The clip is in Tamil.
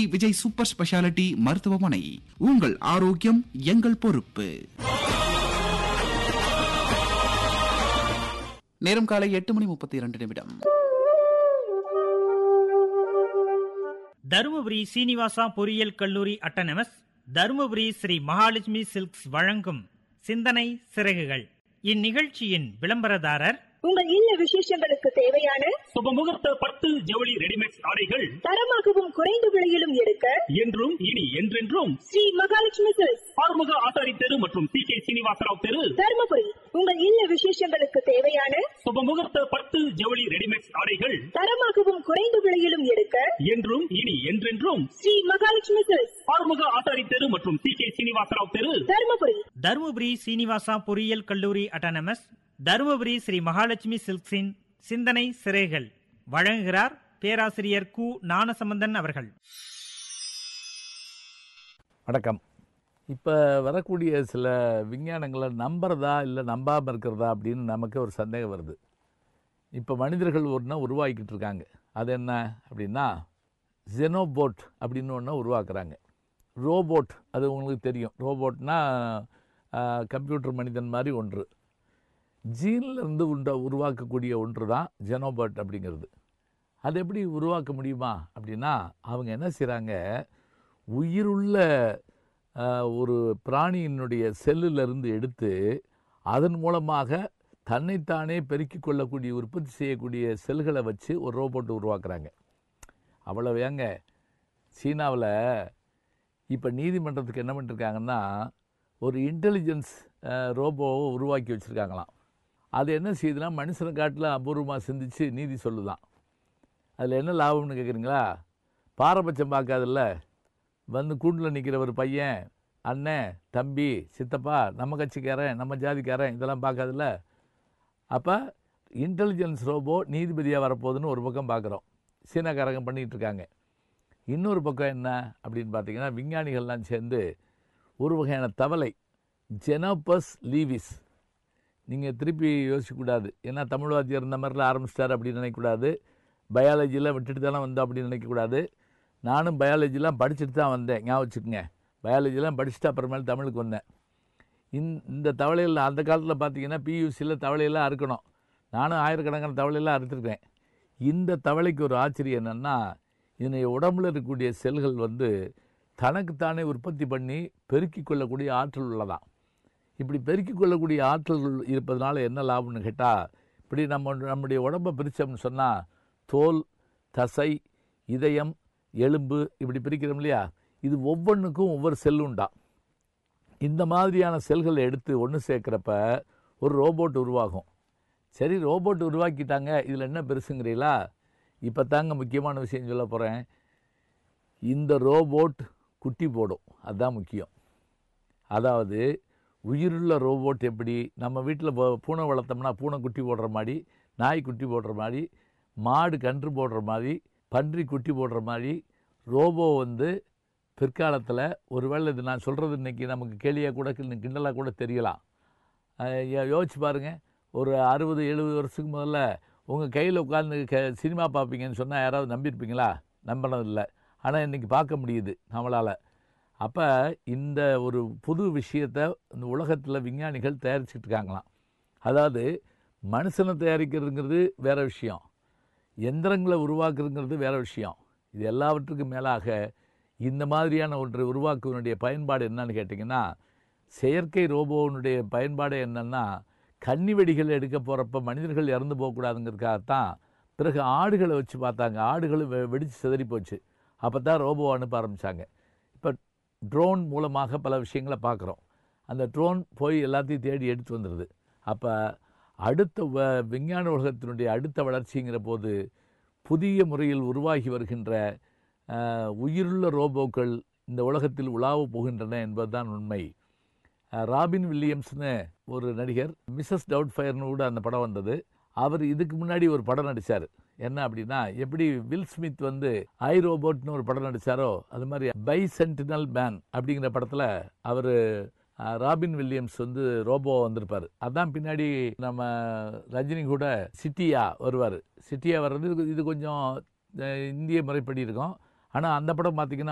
திருச்சி விஜய் சூப்பர் ஸ்பெஷாலிட்டி மருத்துவமனை உங்கள் ஆரோக்கியம் எங்கள் பொறுப்பு நேரம் காலை எட்டு மணி முப்பத்தி இரண்டு நிமிடம் தருமபுரி சீனிவாசா பொறியியல் கல்லூரி அட்டனமஸ் தருமபுரி ஸ்ரீ மகாலட்சுமி சில்க்ஸ் வழங்கும் சிந்தனை சிறகுகள் இந்நிகழ்ச்சியின் விளம்பரதாரர் உங்கள் இல்ல விசேஷங்களுக்கு தேவையான சுபமுகூர்த்த பட்டு ஜவுளி ரெடிமேட் ஆடைகள் தரமாகவும் குறைந்த விலையிலும் எடுக்க என்றும் இனி என்றென்றும் ஸ்ரீ மகாலட்சுமி சில்க்ஸ் ஆறுமுக ஆசாரி தெரு மற்றும் சி கே சீனிவாசராவ் தெரு தருமபுரி உங்கள் இல்ல விசேஷங்களுக்கு தேவையான சுபமுகூர்த்த பட்டு ஜவுளி ரெடிமேட் ஆடைகள் தரமாகவும் குறைந்த விலையிலும் எடுக்க என்றும் இனி என்றென்றும் ஸ்ரீ மகாலட்சுமி சில்க்ஸ் ஆறுமுக ஆசாரி தெரு மற்றும் சி கே சீனிவாசராவ் தெரு தருமபுரி தருமபுரி சீனிவாசா பொறியியல் கல்லூரி அட்டனமஸ் தருமபுரி ஸ்ரீ மகாலட்சுமி சில்க்ஸின் சிந்தனை சிறைகள் வழங்குகிறார் பேராசிரியர் கு ஞானசம்பந்தன் அவர்கள் வணக்கம் இப்போ வரக்கூடிய சில விஞ்ஞானங்களை நம்புறதா இல்லை நம்பாமல் இருக்கிறதா அப்படின்னு நமக்கு ஒரு சந்தேகம் வருது இப்போ மனிதர்கள் ஒன்றை உருவாக்கிட்டு இருக்காங்க அது என்ன அப்படின்னா ஜெனோபோட் அப்படின்னு ஒன்று உருவாக்குறாங்க ரோபோட் அது உங்களுக்கு தெரியும் ரோபோட்னா கம்ப்யூட்டர் மனிதன் மாதிரி ஒன்று ஜீன்ல இருந்து உண்ட உருவாக்கக்கூடிய ஒன்று தான் ஜெனோபோட் அப்படிங்கிறது அது எப்படி உருவாக்க முடியுமா அப்படின்னா அவங்க என்ன செய்கிறாங்க உயிருள்ள ஆஹ், ஒரு பிராணியினுடைய செல்லிலிருந்து எடுத்து அதன் மூலமாக தன்னைத்தானே பெருக்கிக் கொள்ளக்கூடிய உற்பத்தி செய்யக்கூடிய செல்களை வச்சு ஒரு ரோபோட் உருவாக்குறாங்க அவ்வளவு ஏங்க சீனாவில் இப்போ நீதிமன்றத்துக்கு என்ன பண்ணிருக்காங்கன்னா ஒரு இன்டெலிஜென்ஸ் ரோபோவை உருவாக்கி வச்சுருக்காங்களாம் அது என்ன செய்யுதுன்னா மனுஷனை காட்டில் அபூர்வமாக சிந்திச்சு நீதி சொல்லுதான் அதில் என்ன லாபம்னு கேட்குறீங்களா பாரபட்சம் பார்க்காதில்ல வந்து கூண்டில் நிற்கிற ஒரு பையன் அண்ணன் தம்பி சித்தப்பா நம்ம கட்சிக்காரன் நம்ம ஜாதிக்காரன் இதெல்லாம் பார்க்காதில்ல அப்போ இன்டெலிஜென்ஸ் ரோபோ நீதிபதியாக வரப்போகுதுன்னு ஒரு பக்கம் பார்க்குறோம் சீனாக்காரங்க பண்ணிகிட்டு இருக்காங்க இன்னொரு பக்கம் என்ன அப்படின்னு பார்த்தீங்கன்னா விஞ்ஞானிகள்லாம் சேர்ந்து ஒரு வகையான தவளை ஜெனோபஸ் லீவிஸ் நீங்கள் திருப்பி யோசிக்கக்கூடாது ஏன்னா தமிழ் வாத்தியார் இந்த மாதிரிலாம் ஆரம்பிச்சிட்டார் அப்படின்னு நினைக்கக்கூடாது பயாலஜியில் விட்டுட்டு தானே வந்தோம் அப்படின்னு நினைக்கக்கூடாது நானும் பயாலஜிலாம் படிச்சுட்டு தான் வந்தேன் ஞாபகம் வச்சுக்கோங்க பயாலஜிலாம் படிச்சுட்டு அப்புறமேல் தமிழுக்கு வந்தேன் இந்த இந்த தவளையில் அந்த காலத்தில் பார்த்தீங்கன்னா பியூசியில் தவளையெல்லாம் அறுக்கணும் நானும் ஆயிரக்கணக்கான தவளையெல்லாம் அறுத்துருக்கேன் இந்த தவளைக்கு ஒரு ஆச்சரியம் என்னென்னா இதனுடைய உடம்புல இருக்கக்கூடிய செல்கள் வந்து தனக்குத்தானே உற்பத்தி பண்ணி பெருக்கிக் கொள்ளக்கூடிய ஆற்றல் உள்ளதாம் இப்படி பெருக்கிக் கொள்ளக்கூடிய ஆற்றல்கள் இருப்பதனால என்ன லாபம்னு கேட்டால் இப்படி நம்ம நம்முடைய உடம்பை பிரித்தோம்னு சொன்னால் தோல் தசை இதயம் எலும்பு இப்படி பிரிக்கிறோம் இல்லையா இது ஒவ்வொன்றுக்கும் ஒவ்வொரு செல்லுண்டா இந்த மாதிரியான செல்களை எடுத்து ஒன்று சேர்க்குறப்ப ஒரு ரோபோட் உருவாகும் சரி ரோபோட் உருவாக்கிட்டாங்க இதில் என்ன பெருசுங்கிறீங்களா இப்போ தாங்க முக்கியமான விஷயம் சொல்ல போகிறேன் இந்த ரோபோட் குட்டி போடும் அதுதான் முக்கியம் அதாவது உயிருள்ள ரோபோட் எப்படி நம்ம வீட்டில் பூனை வளர்த்தோம்னா பூனை குட்டி போடுற மாதிரி நாய் குட்டி போடுற மாதிரி மாடு கன்று போடுற மாதிரி பன்றி குட்டி போடுற மாதிரி ரோபோ வந்து பிற்காலத்தில் ஒருவேளை இது நான் சொல்கிறது இன்றைக்கி நமக்கு கேலியாக கூட கிண்ட- கிண்டலாக கூட தெரியலாம் அஹ் யோ- யோசிச்சு பாருங்கள் ஒரு அறுபது எழுபது வருஷத்துக்கு முதல்ல உங்கள் கையில் உட்காந்து க சினிமா பார்ப்பீங்கன்னு சொன்னால் யாராவது நம்பியிருப்பீங்களா நம்பினதில்லை ஆனால் இன்றைக்கி பார்க்க முடியுது நம்மளால் அப்போ இந்த ஒரு புது விஷயத்தை இந்த உலகத்தில் விஞ்ஞானிகள் தயாரிச்சுட்டு இருக்காங்களாம் அதாவது மனுஷனை தயாரிக்கிறதுங்கிறது வேற விஷயம் எந்திரங்களை உருவாக்குறதுங்கிறது வேற விஷயம் இது எல்லாவற்றுக்கும் மேலாக இந்த மாதிரியான ஒன்றை உருவாக்குவதனுடைய பயன்பாடு என்னன்னு கேட்டிங்கன்னா செயற்கை ரோபோனுடைய பயன்பாடு என்னன்னா கன்னி வெடிகள் எடுக்க போகிறப்ப மனிதர்கள் இறந்து போகக்கூடாதுங்கிறதுக்காகத்தான் பிறகு ஆடுகளை வச்சு பார்த்தாங்க ஆடுகளும் வெ வெடித்து சிதறி போச்சு அப்போ தான் ரோபோ அனுப்ப ஆரம்பித்தாங்க இப்போ ட்ரோன் மூலமாக பல விஷயங்களை பார்க்குறோம் அந்த ட்ரோன் போய் எல்லாத்தையும் தேடி எடுத்து வந்துடுது அப்போ அடுத்த வ- விஞ்ஞான உலகத்தினுடைய அடுத்த வளர்ச்சிங்கிற போது புதிய முறையில் உருவாகி வருகின்ற அஹ், உயிருள்ள ரோபோக்கள் இந்த உலகத்தில் உலாவ போகின்றன என்பதுதான் உண்மை அஹ், ராபின் வில்லியம்ஸ்னு ஒரு நடிகர் மிஸ்ஸஸ் டவுட் ஃபயர்னு கூட அந்த படம் வந்தது அவர் இதுக்கு முன்னாடி ஒரு படம் நடித்தார் என்ன அப்படின்னா எப்படி வில் ஸ்மித் வந்து ஐ ரோபோட்னு ஒரு படம் நடித்தாரோ அது மாதிரி பை சென்டினல் மேன் அப்படிங்கிற படத்தில் அவர் ராபின் வில்லியம்ஸ் வந்து ரோபோ வந்திருப்பார் அதான் பின்னாடி நம்ம ரஜினி கூட சிட்டியா வருவார் சிட்டியா வர்றது இது- இது கொஞ்சம் அஹ், இந்திய முறைப்படி இருக்கும் ஆனால் அந்த படம் பார்த்தீங்கன்னா